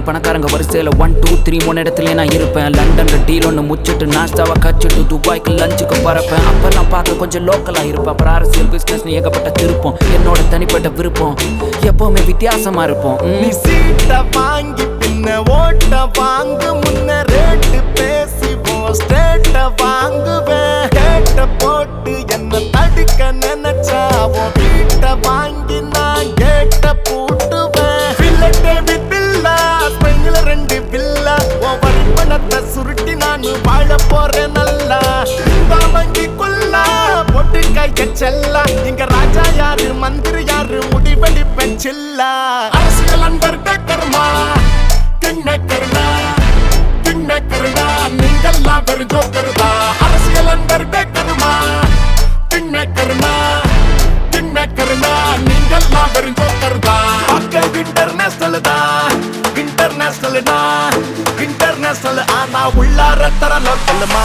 Line பணக்காரங்க வரிசையில் one two three மூணு இடத்துல நான் இருப்பேன் லண்டன்ல டீல் ஒன்று முச்சிட்டு நாஸ்தாவை கச்சிட்டு துபாய்க்கு லஞ்சுக்கு பறப்பேன் அப்பெல்லாம் பார்க்க கொஞ்சம் லோக்கலாக இருப்பேன் அப்புறம் அரசியல் பிஸ்னஸ் ஏகப்பட்ட திருப்பம் என்னோட தனிப்பட்ட விருப்பம் எப்பவுமே வித்தியாசமா இருப்போம் ம். நீ சீட்ட வாங்கி பின்ன ஓட்ட வாங்கு முன்ன ரேட்டு பேசிவோம் ஸ்டேட்ட வாங்குவேன் கேட்ட போட்டு என்ன தடுக்க நினைச்சா உன் வீட்ட வாங்கி நான் கேட்ட பூட்டுவேன் பில்ல டேவிட் பில்லா ஸ்பெயின்ல ரெண்டு பில்லா உன் வரி பணத்தை சுருட்டி நான் வாழ போறேன் நல்லா இந்த வங்கி கொல்லா போட்டு கைய செல்லா இங்க ராஜா யாரு மந்திரி யாரு முடிவெடிப்பேன் சில்லா அரசியல் அன்பர் கர்மா திண்ண கருணா திண்ண கருணா நீங்கெல்லாம் வெறும் ஜோக்கருதா அரசியல் அன்பர் கர்மா திண்ண கருணா திண்ண கருணா நீங்கெல்லாம் வெறும் ஜோக்கருதா அக்க இன்டர்நேஷனல் தான் இன்டர்நேஷனல் தான் இன்டர்நேஷனல் ஆனா உள்ளார தர லோக்கலுமா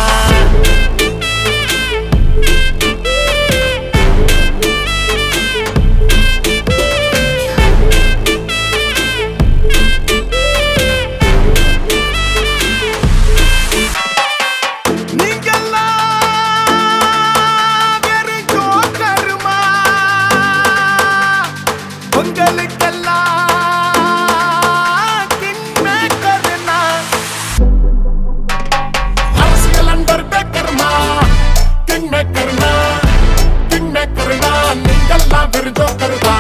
நீங்கெல்லாம் வெறும் ஜோக்கருமா. உங்களுக்கெல்லாம் கிங்மேக்கருனா. அரசியல் அன்பர் பேக்கர்மா, கிங்மேக்கருனா, கிங்மேக்கருனா, நீங்கெல்லாம் வெறும் ஜோக்கருதா.